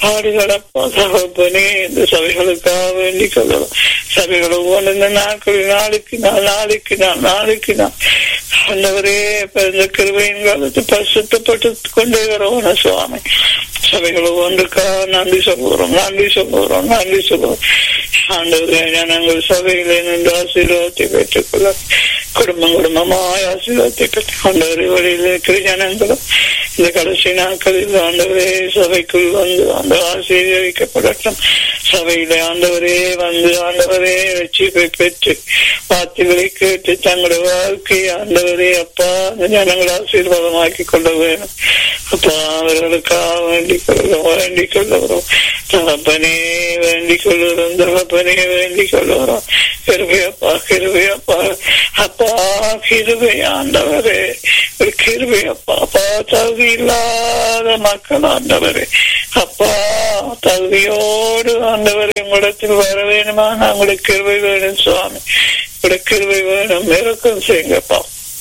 பாடுகளப்பா தகப்பனே இந்த சபைகளுக்காக வேண்டிக் கொள்ளலாம் சபைகள் ஒவ்வொன்று இந்த நாட்களில் நாளுக்கு நாள் நாளுக்கு நாள் நாளுக்கு நாள் ஆண்டவரே இப்ப இந்த கிருபையின் காலத்து பரிசுத்தப்பட்டு கொண்டே வரவோன சுவாமி சபைகள் ஒவ்வொன்றுக்கா நன்றி சொல்லுகிறோம் நன்றி சொல்லுகிறோம் நன்றி சொல்லுவோம் ஆண்டவரே நாங்கள் சபையிலே நின்று ஆசீர்வாதத்தை பெற்றுக்கொள்ள குடும்பம் குடும்பமாய் ஆசீர்வாதத்தை பெற்று ஆண்டவரே வழியில் இருக்கிற ஜனங்களும் இந்த கடைசி நாட்களில் ஆண்டவரே சபைக்குள் வந்து அந்த ஆசீர்வதிக்கப்படட்டும் சபையில ஆண்டவரே வந்து ஆண்டவரே ரட்சிப்பை பெற்று வார்த்தைகளை கேட்டு தங்களுடைய வாழ்க்கையை ஆண்டவரே அப்பா அந்த ஜனங்களை ஆசீர்வாதமாக்கி கொள்ள வேணும் அப்பா அவர்களுக்காக வேண்டிக் கொள்ளும் வேண்டிக் கொள்ளுகிறோம் தகப்பனே வேண்டிக் கொள்ளுகிறோம் தகப்பனே வேண்டிக் கொள்ளுகிறோம் கிருபையப்பா கிருபையப்பா அப்பா கிருபை ஆண்டவரே ஒரு கிருபையப்பா அப்பா தகுதி இல்லாத மக்கள் ஆண்டவரே அப்பா தகுதியோடு ஆண்டவரை உங்களிடத்தில் வர வேணுமா உங்களுக்கு கிருபை வேணும் சுவாமி உங்களுடைய கிருபை வேணும் இறக்கம் செய்யுங்கப்பா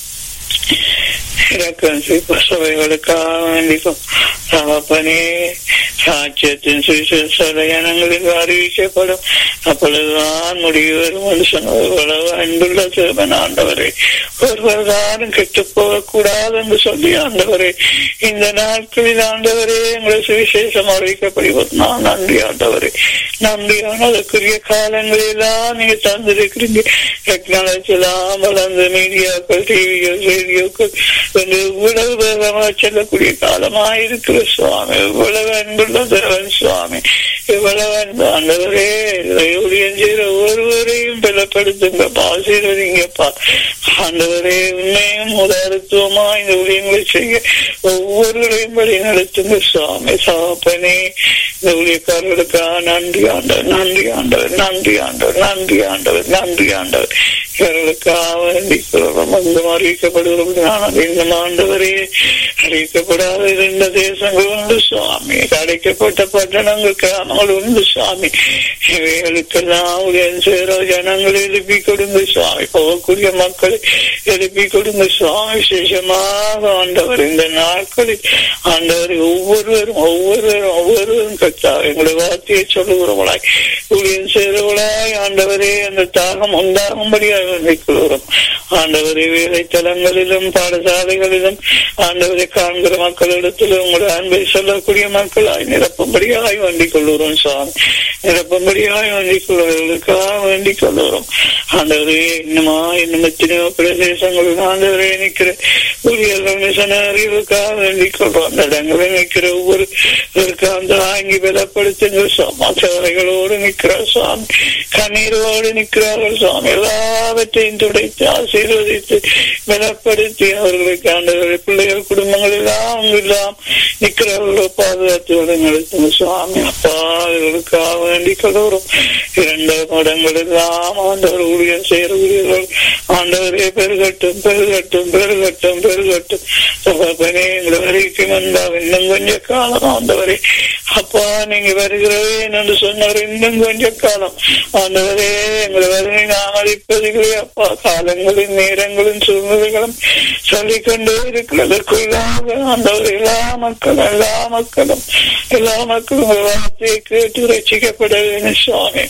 இறக்கம் செய்ப்ப சபைகளுக்காக வேண்டிக்கும் தகப்பனே சாட்சியத்தின் சுவிசேஷ ஜனங்களுக்கு அறிவிக்கப்படும் அப்பொழுதுதான் முடிவு வரும் என்று சொன்னது இவ்வளவு அன்புள்ள சிறுவன் ஆண்டவரே ஒருவர் தானும் கெட்டு போகக்கூடாது என்று சொல்லி ஆண்டவரே இந்த நாட்களில் ஆண்டவரே எங்களை சுவிசேஷம் அறிவிக்கப்படுவது நான் நன்றி ஆண்டவரே நன்றியான அதற்குரிய காலங்களெல்லாம் நீங்க தந்திருக்கிறீங்க டெக்னாலஜி எல்லாம் வளர்ந்த மீடியாக்கள் டிவிகள் ரேடியோக்கள் இவ்வளவு வேகமாக செல்லக்கூடிய காலமாயிருக்கிற சுவாமி இவ்வளவு அன்புள்ள தேவன் சுவாமி இவ்வளவு அன்பு ஆண்டவரே ஊழியம் செய்கிற ஒருவரையும் பலப்படுத்துங்கப்பா ஆசீர்வதிங்கப்பா ஆண்டவரே உண்மையும் உதாரத்துவமா இந்த ஊழியங்களை செய்ய ஒவ்வொருவரையும் வழி நடத்துங்க சுவாமி சாப்பனே இந்த ஊழியக்காரர்களுக்காக நன்றி ஆண்டவர் நன்றி ஆண்டவர் நன்றி ஆண்டவர் நன்றி ஆண்டவர் நன்றி ஆண்டவர் இவர்களுக்காக வேண்டிக் கொள்கிறோம் வந்து அறிவிக்கப்படுகிறோம் நான் இன்னும் ஆண்டவரே அறிவிக்கப்படாத இருந்த தேசங்கள் உண்டு சுவாமி அடைக்கப்பட்ட பட்டணங்கள் கிராமங்கள் உண்டு சுவாமி இவைகளுக்கெல்லாம் உடன் சேர ஜனங்களை எழுப்பி கொடுங்க சுவாமி போகக்கூடிய மக்களை எழுப்பி கொடுங்க சுவாமி விசேஷமாக ஆண்டவர் இந்த நாட்களில் ஆண்டவர் ஒவ்வொருவரும் ஒவ்வொருவரும் ஒவ்வொருவரும் கத்தா எங்களுடைய வார்த்தையை சொல்லுகிறவளாய் ஊழியன் செய்கிறவளாய் ஆண்டவரே அந்த தாகம் உண்டாகும்படியாக வைக்கிறோம் ஆண்டவரே வேலைத்தலங்களிலும் பாடசாலைகளிலும் ஆண்டவரை காண்கிற மக்களிடத்திலும் உங்களுடைய அன்பை சொல்லக்கூடிய மக்களாய் நிரப்பும்படியாய் வேண்டிக் கொள்ளுகிறோம் சுவாமி நிரப்பும்படியாய் வேண்டிக் கொள்வதற்காக வேண்டிக் கொள்ளுகிறோம் ஆண்டவரே இன்னுமா இன்னும் எத்தனையோ பிரதேசங்களில் ஆண்டவரே நிற்கிற ஊழியர்கள் மிஷன அறிவுக்காக வேண்டிக் கொள்றோம் அந்த இடங்களில் நிற்கிற ஒவ்வொரு அந்த வாங்கி பலப்படுத்துங்க சுவாமி சேவைகளோடு நிற்கிறார் சுவாமி கண்ணீரோடு நிற்கிறார்கள் சுவாமி எல்லாவற்றையும் துடைத்து ஆசீர்வதித்து பலப்படுத்தி அவர்களுக்கு ஆண்டவர்கள் பிள்ளைகள் குடும்பங்கள் எல்லாம் எல்லாம் நிற்கிறவர்களோ பாதுகாத்து நடத்துங்க சுவாமி அப்பா அவர்களுக்காக வேண்டி கலவரும் இரண்டு மடங்கள் எல்லாம் ஆண்டவர் ஊழியர் செய்கிற ஊழியர்கள் ஆண்டவரே பெருகட்டும் பெருகட்டும் பெருகட்டும் பெருகட்டும் தகப்பனே எங்களை வரைக்கும் வந்தா இன்னும் கொஞ்ச காலம் ஆண்டவரே அப்பா நீங்க வருகிறவே என்று சொன்னார் இன்னும் கொஞ்ச காலம் ஆண்டவரே எங்களை வருகை நாமதிப்பதிலே அப்பா காலங்களின் நேரங்களின் சூழ்நிலைகளும் சொல்லிக்கொண்டே இருக்கிறதற்குள்ளாக ஆண்டவர் எல்லா மக்களும் எல்லா மக்களும் எல்லா மக்களும் வார்த்தையை கேட்டு ரசிக்கப்பட வேண்டும் சுவாமி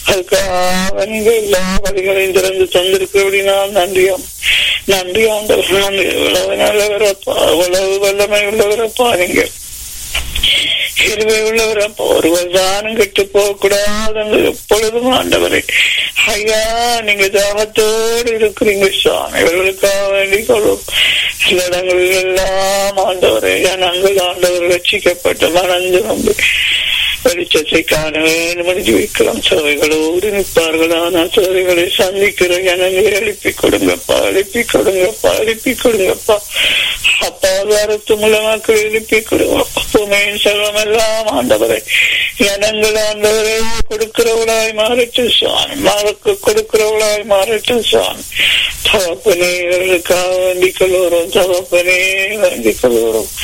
அதுக்காக நீங்க எல்லா வழிகளையும் திறந்து தந்திருக்கிறபடி நான் நன்றியாம் நன்றி ஆண்டவர் நன்றி இவ்வளவு நல்லவரப்பா இவ்வளவு வல்லமை உள்ளவரப்பா நீங்க கிருவை உள்ளவரப்பா ஒருவர் தானும் கெட்டு போக கூடாது எப்பொழுதும் ஆண்டவரே ஐயா நீங்க தாகத்தோடு இருக்கிறீங்க சுவாமி இவர்களுக்காக வேண்டிக் கொள்ளும் சில இடங்களில் எல்லாம் ஆண்டவரே நாங்கள் ஆண்டவர் ரட்சிக்கப்பட்டு மறந்து வந்து வெளிச்சத்தை காண வேண்டும் என்று வைக்கலாம் சபைகளோடு நிற்பார்கள் ஆனால் சபைகளை சந்திக்கிற ஜனங்களை எழுப்பி கொடுங்கப்பா எழுப்பி கொடுங்கப்பா எழுப்பி கொடுங்கப்பா அப்பா வாரத்து மூலமாக்கள் எழுப்பி கொடுங்கப்பா பூமியின் செல்வம் எல்லாம் ஆண்டவரை ஜனங்கள் ஆண்டவரை கொடுக்கிறவளாய் மாறட்டு சுவாமி மாறக்கு கொடுக்கிறவளாய் மாறட்டு சுவாமி தகப்பனே இவர்களுக்காக வேண்டிக் கொள்வோம் தகப்பனே வேண்டிக் கொள்வோம்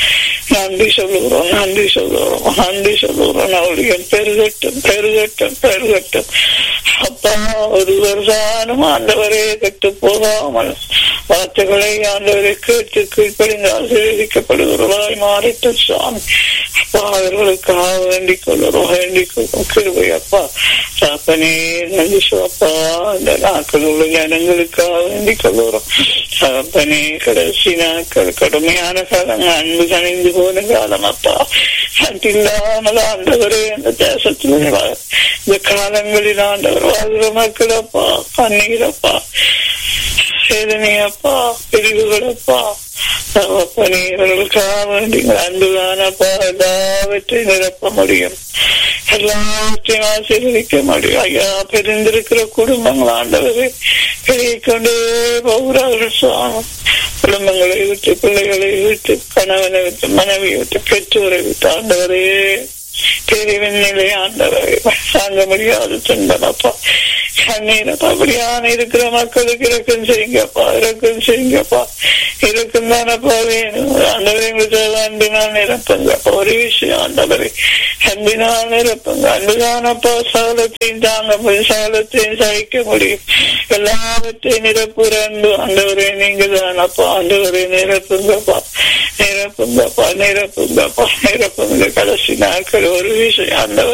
நன்றி சொல்லுகிறோம் நன்றி சொல்லுகிறோம் நன்றி சொல்லுகிறோம் அவளுடைய பெருகட்டும் பெருகட்டும் பெருகட்டும் அப்பா ஒரு வருஷானும் ஆண்டவரே கெட்டு போகாமல் வார்த்தைகளை ஆண்டவரை கேட்டு கீழ்ப்படிந்து ஆசீர்வதிக்கப்படுகிறவர்களாய் மாறிட்டு சுவாமி அப்பா அவர்களுக்காக வேண்டிக் கொள்ளுறோம் வேண்டிக் கொள்ளும் கிருபை அப்பா சாப்பனே நன்றி அப்பா இந்த நாட்கள் உள்ள ஜனங்களுக்காக வேண்டிக் கொள்ளுறோம் சாப்பனே கடைசி நாட்கள் கடுமையான காலங்கள் அன்பு கணிந்து போன காலம் அப்பா இல்லாமல் ஆண்டவரே அந்த தேசத்தில் இந்த காலங்களில் ஆண்டவர் வாழ்கிற மக்கள் அப்பா கண்ணீரப்பா வேதனையப்பா பிரிவுகளப்பா இவர்களுக்காக நீங்கள் அன்புதானப்பா எல்லாவற்றையும் நிரப்ப முடியும் எல்லாவற்றையும் ஆசீர்வதிக்க முடியும் ஐயா பிரிந்திருக்கிற குடும்பங்கள் ஆண்டவரை பெருகி கொண்டே போகிறார்கள் சுவாமி குடும்பங்களை விட்டு பிள்ளைகளை விட்டு கணவனை விட்டு மனைவியை விட்டு பெற்றோரை விட்டு ஆண்டவரே பிரிவின் நிலை ஆண்டவரை தாங்க முடியாத துன்பனப்பா கண்ணீரப்பா அப்படியான இருக்கிற மக்களுக்கு இறக்கம் செய்யுங்கப்பா இறக்கம் செய்யுங்கப்பா இறக்கம் தானப்பா வேணும் ஆண்டவரை எங்களுக்கு அன்பினால் நிரப்புங்கப்பா ஒரு விஷயம் ஆண்டவரை அன்பினால் நிரப்புங்க அன்புதானப்பா சகலத்தையும் தாங்க முடியும் சகலத்தையும் சகிக்க முடியும் எல்லாவற்றையும் நிரப்புற அன்பு ஆண்டவரே நீங்க தானப்பா ஆண்டவரை நிரப்புங்கப்பா நிரப்புங்கப்பா நிரப்புங்கப்பா நிரப்புங்க கடைசி நாட்கள் ஒரு விஷயம் ஆண்டவர்